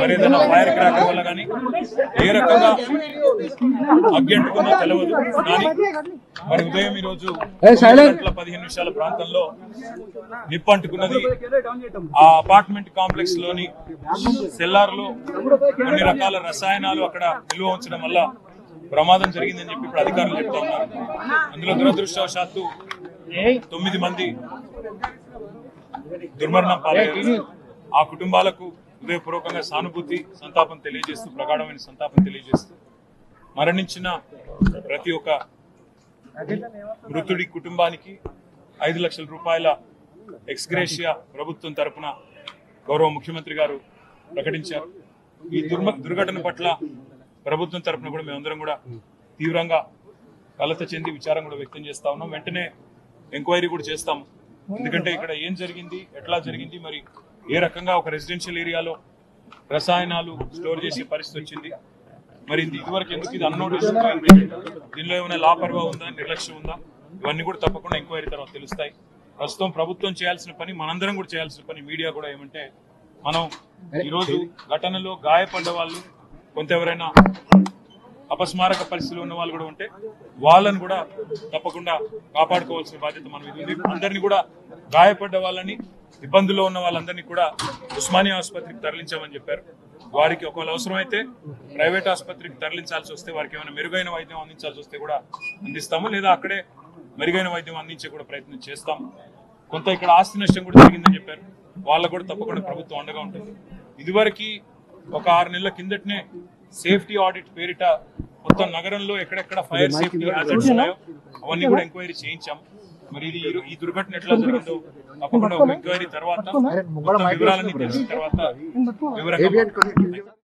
మరి ఏదైనా fire cracker వల్ల కానీ ఏ రకంగా అగ్గి అంటుకుందో తెలియదు కానీ మరి ఉదయం ఈ రోజు గంటల పదిహేను నిమిషాల ప్రాంతంలో నిప్పు అంటుకున్నది ఆ అపార్ట్మెంట్ కాంప్లెక్స్ లోని సెల్లార్ లో కొన్ని రకాల రసాయనాలు అక్కడ నిల్వ ఉంచడం వల్ల ప్రమాదం జరిగిందని చెప్పి ఇప్పుడు అధికారులు చెప్తా ఉన్నారు అందులో దురదృష్టవశాత్తు తొమ్మిది మంది దుర్మరణం పాలయ్యారు ఆ కుటుంబాలకు హృదయపూర్వకంగా సానుభూతి సంతాపం తెలియజేస్తూ ప్రగాఢమైన సంతాపం తెలియజేస్తూ మరణించిన ప్రతి ఒక్క మృతుడి కుటుంబానికి ఐదు లక్షల రూపాయల ఎక్స్గ్రేషియా ప్రభుత్వం తరపున గౌరవ ముఖ్యమంత్రి గారు ప్రకటించారు ఈ దుర్మ దుర్ఘటన పట్ల ప్రభుత్వం తరపున కూడా మేమందరం కూడా తీవ్రంగా కలత చెంది విచారం కూడా వ్యక్తం చేస్తా ఉన్నాం వెంటనే ఎంక్వైరీ కూడా చేస్తాము ఎందుకంటే ఇక్కడ ఏం జరిగింది ఎట్లా జరిగింది మరి ఏ రకంగా ఒక రెసిడెన్షియల్ ఏరియాలో రసాయనాలు స్టోర్ చేసే పరిస్థితి వచ్చింది మరి ఇది ఇదివరకు ఎందుకు ఇది అన్నోటీస్ దీనిలో ఏమైనా లాపర్వా ఉందా నిర్లక్ష్యం ఉందా ఇవన్నీ కూడా తప్పకుండా ఎంక్వైరీ తర్వాత తెలుస్తాయి ప్రస్తుతం ప్రభుత్వం చేయాల్సిన పని మనందరం కూడా చేయాల్సిన పని మీడియా కూడా ఏమంటే మనం ఈరోజు ఘటనలో గాయపడ్డ వాళ్ళు కొంత ఎవరైనా అపస్మారక పరిస్థితిలో ఉన్న వాళ్ళు కూడా ఉంటే వాళ్ళని కూడా తప్పకుండా కాపాడుకోవాల్సిన బాధ్యత మన మీద ఉంది అందరినీ కూడా గాయపడ్డ వాళ్ళని ఇబ్బందుల్లో ఉన్న వాళ్ళందరినీ కూడా ఉస్మానియా ఆసుపత్రికి తరలించామని చెప్పారు వారికి ఒకవేళ అవసరమైతే ప్రైవేట్ ఆసుపత్రికి తరలించాల్సి వస్తే వారికి ఏమైనా మెరుగైన వైద్యం అందించాల్సి వస్తే కూడా అందిస్తాము లేదా అక్కడే మెరుగైన వైద్యం అందించే కూడా ప్రయత్నం చేస్తాం కొంత ఇక్కడ ఆస్తి నష్టం కూడా జరిగిందని చెప్పారు వాళ్ళకు కూడా తప్పకుండా ప్రభుత్వం అండగా ఉంటుంది ఇదివరకు ఒక ఆరు నెలల కిందటనే సేఫ్టీ ఆడిట్ పేరిట మొత్తం నగరంలో ఎక్కడెక్కడ ఫైర్ సేఫ్టీ హ్యాజర్డ్స్ ఉన్నాయో అవన్నీ కూడా ఎంక్వైరీ చేయించాం మరి ఇది ఈ- ఈ దుర్ఘటన ఎట్లా జరిగిందో తప్పకుండా ఒక ఎంక్వైరీ తర్వాత మొత్తం వివరాలన్నీ తెలిసిన తర్వాత వివరంగా